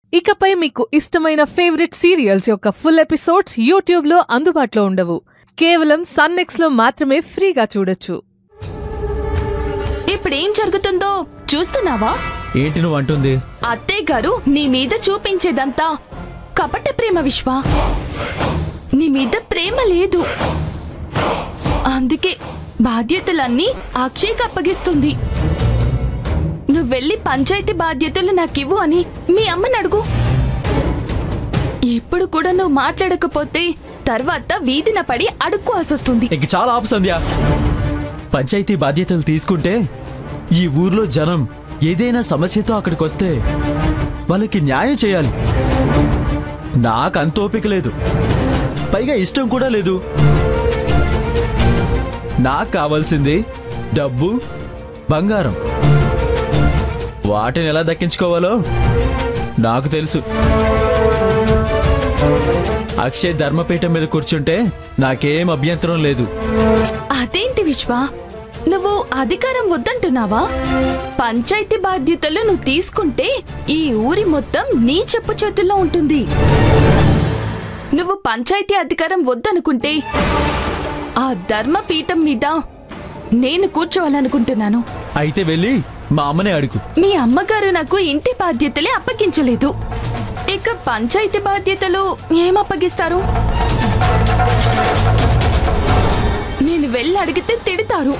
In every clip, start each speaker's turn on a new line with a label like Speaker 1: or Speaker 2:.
Speaker 1: ఇకపై మీకు ఇష్టమైన ఫేవరెట్ సీరియల్స్ యొక్క ఫుల్ ఎపిసోడ్స్ యూట్యూబ్లో అందుబాటులో ఉండవు కేవలం సన్నెక్స్లో మాత్రమే ఫ్రీగా చూడొచ్చు
Speaker 2: ఇప్పుడేం జరుగుతుందో చూస్తున్నావా
Speaker 3: ఏంటి నువ్వు అంటుంది
Speaker 2: అత్తయ్య గారు నీ మీద చూపించేదంతా కపట ప్రేమ విశ్వ నీ మీద ప్రేమ లేదు అందుకే బాధ్యతలన్నీ అక్షయ్కి అప్పగిస్తుంది నువ్వు వెళ్ళి పంచాయతీ బాధ్యతలు నాకివ్వు అని మీ అమ్మని అడుగు ఇప్పుడు కూడా నువ్వు మాట్లాడకపోతే తర్వాత వీధిన పడి అడుక్కోవాల్సి వస్తుంది
Speaker 3: ఇంక చాలా ఆపు సంధ్య పంచాయతీ బాధ్యతలు తీసుకుంటే ఈ ఊర్లో జనం ఏదైనా సమస్యతో అక్కడికి వస్తే వాళ్ళకి న్యాయం చేయాలి నాకు అంత ఓపిక లేదు పైగా ఇష్టం కూడా లేదు నాకు కావాల్సింది డబ్బు బంగారం వాటిని ఎలా దక్కించుకోవాలో నాకు తెలుసు అక్షయ్ ధర్మపీఠం మీద కూర్చుంటే నాకేం అభ్యంతరం లేదు
Speaker 2: అదేంటి విశ్వ నువ్వు అధికారం వద్దంటున్నావా పంచాయతీ బాధ్యతలు నువ్వు తీసుకుంటే ఈ ఊరి మొత్తం నీ చెప్పు చేతుల్లో ఉంటుంది నువ్వు పంచాయతీ అధికారం వద్దనుకుంటే ఆ ధర్మపీఠం మీద నేను కూర్చోవాలనుకుంటున్నాను
Speaker 3: అయితే వెళ్ళి మా అమ్మనే అడుగు
Speaker 2: మీ అమ్మగారు నాకు ఇంటి బాధ్యతలే అప్పగించలేదు ఇక పంచాయతీ బాధ్యతలు ఏం అప్పగిస్తారు నేను వెళ్ళి అడిగితే తిడతారు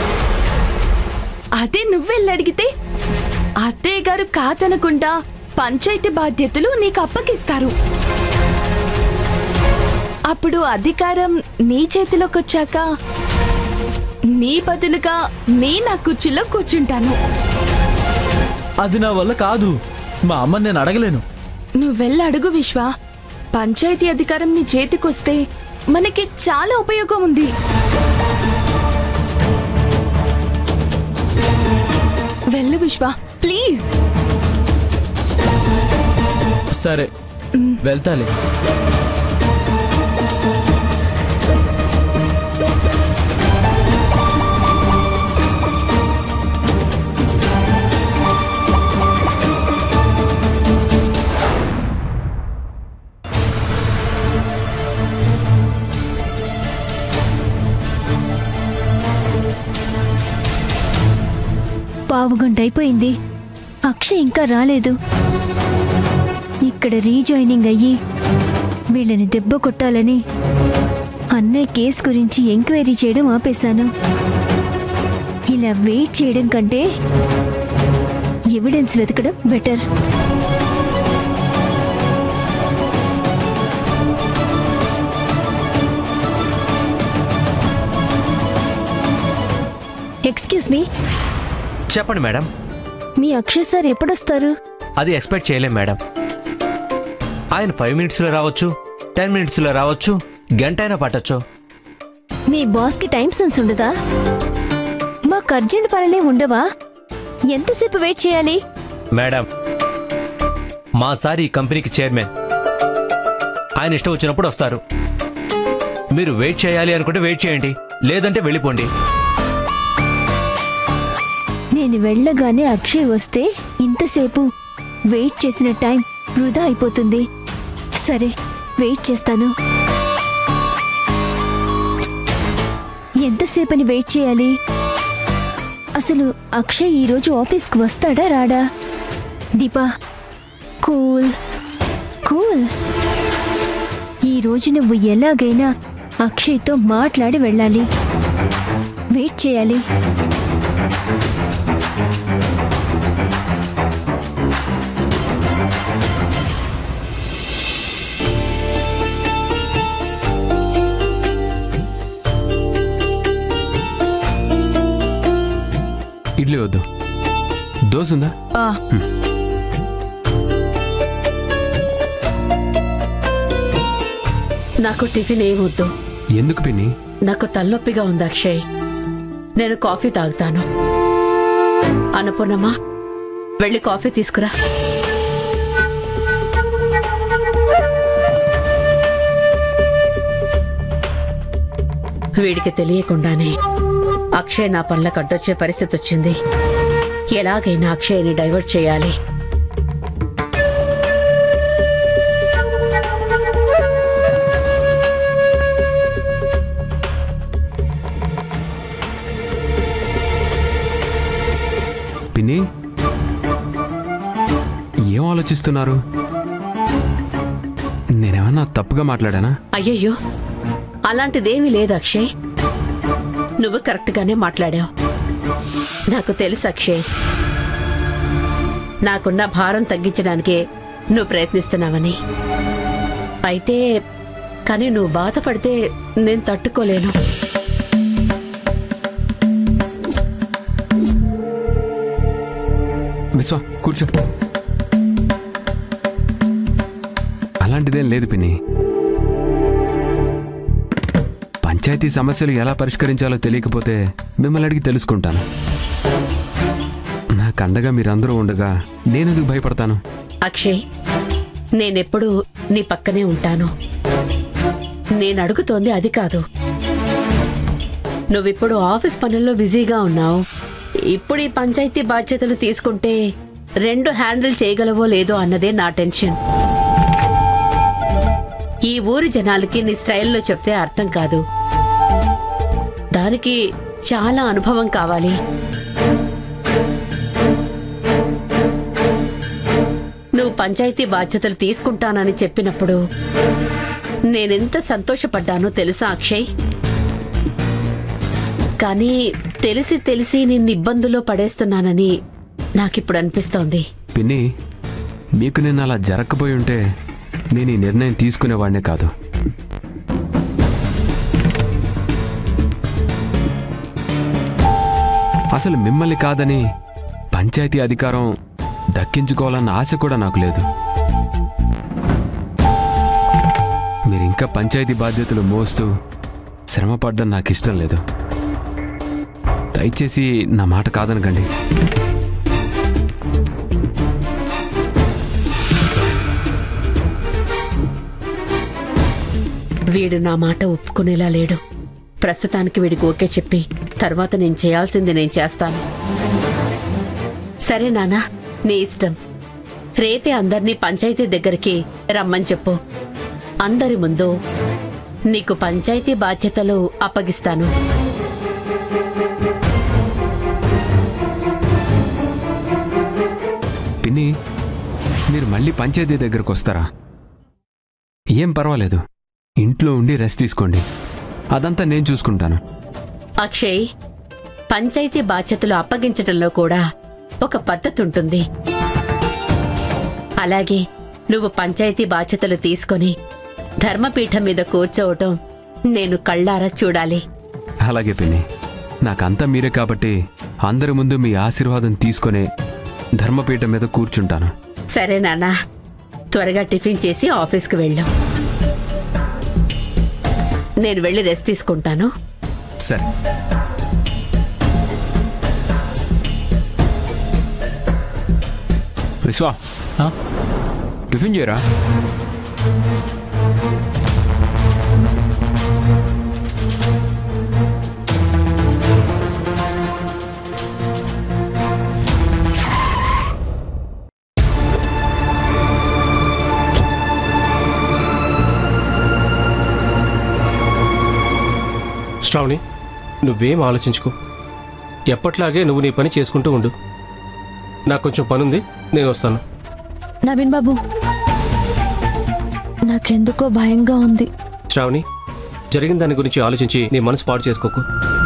Speaker 2: అదే నువ్వెళ్ళి అడిగితే అత్తయ్య గారు కాదనకుండా పంచాయతీ బాధ్యతలు నీకు అప్పగిస్తారు అప్పుడు అధికారం నీ చేతిలోకి వచ్చాక నీ బదులుగా నీ నా కుర్చీలో కూర్చుంటాను
Speaker 3: అది నా వల్ల కాదు మా అమ్మని నేను అడగలేను
Speaker 2: నువ్వెళ్ళి అడుగు విశ్వ పంచాయతీ అధికారం నీ చేతికొస్తే మనకి చాలా ఉపయోగం ఉంది వెళ్ళు విశ్వ ప్లీజ్
Speaker 3: సరే వెళ్తాలే
Speaker 4: పావుగంట అయిపోయింది అక్షయ్ ఇంకా రాలేదు ఇక్కడ రీజాయినింగ్ అయ్యి వీళ్ళని దెబ్బ కొట్టాలని అన్నయ్య కేసు గురించి ఎంక్వైరీ చేయడం ఆపేశాను ఇలా వెయిట్ చేయడం కంటే ఎవిడెన్స్ వెతకడం బెటర్ ఎక్స్క్యూజ్ మీ
Speaker 5: చెప్పండి మేడం
Speaker 4: మీ అక్షయ్ సార్ ఎప్పుడొస్తారు
Speaker 5: అది ఎక్స్పెక్ట్ చేయలేం మేడం ఆయన ఫైవ్ మినిట్స్లో రావచ్చు టెన్ మినిట్స్లో రావచ్చు గంట అయినా పట్టచ్చు
Speaker 4: మీ బాస్కి టైం సెన్స్ ఉండదా మాకు అర్జెంట్ పనులే ఉండవా ఎంతసేపు వెయిట్ చేయాలి
Speaker 5: మేడం మా సార్ ఈ కంపెనీకి చైర్మన్ ఆయన ఇష్టం వచ్చినప్పుడు వస్తారు మీరు వెయిట్ చేయాలి అనుకుంటే వెయిట్ చేయండి లేదంటే వెళ్ళిపోండి
Speaker 4: నేను వెళ్ళగానే అక్షయ్ వస్తే ఇంతసేపు వెయిట్ చేసిన టైం వృధా అయిపోతుంది సరే వెయిట్ చేస్తాను ఎంతసేపని వెయిట్ చేయాలి అసలు అక్షయ్ ఈరోజు ఆఫీస్కి వస్తాడా రాడా దీపా కూల్ కూల్ ఈరోజు నువ్వు ఎలాగైనా అక్షయ్తో మాట్లాడి వెళ్ళాలి వెయిట్ చేయాలి
Speaker 6: ఇడ్లీ వద్దు దోశ ఉందా
Speaker 7: నాకు టిఫిన్ ఏం వద్దు
Speaker 6: ఎందుకు పిన్ని
Speaker 7: నాకు తలనొప్పిగా ఉంది అక్షయ్ నేను కాఫీ తాగుతాను అన్నపూర్ణమ్మా వెళ్ళి కాఫీ తీసుకురా వీడికి తెలియకుండానే అక్షయ్ నా పనులకు అడ్డొచ్చే పరిస్థితి వచ్చింది ఎలాగైనా అక్షయ్ని డైవర్ట్ చేయాలి
Speaker 6: ఏం ఆలోచిస్తున్నారు నేనేమన్నా తప్పుగా మాట్లాడానా
Speaker 7: అయ్యయ్యో అలాంటిదేమీ లేదు అక్షయ్ నువ్వు కరెక్ట్గానే మాట్లాడావు నాకు తెలుసు అక్షయ్ నాకున్న భారం తగ్గించడానికే నువ్వు ప్రయత్నిస్తున్నావని అయితే కానీ నువ్వు బాధపడితే నేను తట్టుకోలేను
Speaker 6: విశ్వ కూర్చో అలాంటిదేం లేదు పిన్ని పంచాయతీ సమస్యలు ఎలా పరిష్కరించాలో తెలియకపోతే మిమ్మల్ని అడిగి తెలుసుకుంటాను నాకు అండగా మీరందరూ ఉండగా నేనెందుకు భయపడతాను
Speaker 7: అక్షయ్ నేనెప్పుడు నీ పక్కనే ఉంటాను నేను అడుగుతోంది అది కాదు నువ్విప్పుడు ఆఫీస్ పనుల్లో బిజీగా ఉన్నావు ఇప్పుడు ఈ పంచాయతీ బాధ్యతలు తీసుకుంటే రెండు హ్యాండిల్ చేయగలవో లేదో అన్నదే నా టెన్షన్ ఈ ఊరి జనాలకి నీ స్టైల్లో చెప్తే అర్థం కాదు దానికి చాలా అనుభవం కావాలి నువ్వు పంచాయతీ బాధ్యతలు తీసుకుంటానని చెప్పినప్పుడు నేనెంత సంతోషపడ్డానో తెలుసా అక్షయ్ కానీ తెలిసి తెలిసి నిన్ను ఇబ్బందుల్లో పడేస్తున్నానని నాకిప్పుడు అనిపిస్తోంది
Speaker 6: పిన్ని మీకు నేను అలా జరగకపోయి ఉంటే నేను ఈ నిర్ణయం తీసుకునేవాడినే కాదు అసలు మిమ్మల్ని కాదని పంచాయతీ అధికారం దక్కించుకోవాలన్న ఆశ కూడా నాకు లేదు మీరు ఇంకా పంచాయతీ బాధ్యతలు మోస్తూ శ్రమపడ్డం నాకు ఇష్టం లేదు దయచేసి నా మాట కాదనకండి
Speaker 7: వీడు నా మాట ఒప్పుకునేలా లేడు ప్రస్తుతానికి వీడికి ఓకే చెప్పి తర్వాత నేను చేయాల్సింది నేను చేస్తాను సరే నానా నీ ఇష్టం రేపే అందరినీ పంచాయతీ దగ్గరికి రమ్మని చెప్పు అందరి ముందు నీకు పంచాయతీ బాధ్యతలు అప్పగిస్తాను
Speaker 6: పిన్ని మీరు మళ్ళీ పంచాయతీ దగ్గరకు వస్తారా ఏం పర్వాలేదు ఇంట్లో ఉండి రెస్ట్ తీసుకోండి అదంతా నేను చూసుకుంటాను
Speaker 7: అక్షయ్ పంచాయతీ బాధ్యతలు అప్పగించటంలో కూడా ఒక పద్ధతి ఉంటుంది అలాగే నువ్వు పంచాయతీ బాధ్యతలు తీసుకొని ధర్మపీఠం మీద కూర్చోవటం నేను కళ్ళారా చూడాలి
Speaker 6: అలాగే పిన్ని నాకంతా మీరే కాబట్టి అందరి ముందు మీ ఆశీర్వాదం తీసుకొనే ధర్మపీఠం మీద కూర్చుంటాను
Speaker 7: సరే నాన్న త్వరగా టిఫిన్ చేసి ఆఫీస్కి వెళ్ళు నేను వెళ్ళి రెస్ట్ తీసుకుంటాను
Speaker 6: సరే విశ్వా
Speaker 3: ఆ?
Speaker 6: టిఫిన్ చేయరా
Speaker 8: శ్రావణి నువ్వేం ఆలోచించుకో ఎప్పట్లాగే నువ్వు నీ పని చేసుకుంటూ ఉండు నాకు కొంచెం పనుంది నేను వస్తాను
Speaker 4: నవీన్ బాబు నాకెందుకో భయంగా ఉంది
Speaker 8: శ్రావణి జరిగిన దాని గురించి ఆలోచించి నీ మనసు పాడు చేసుకోకు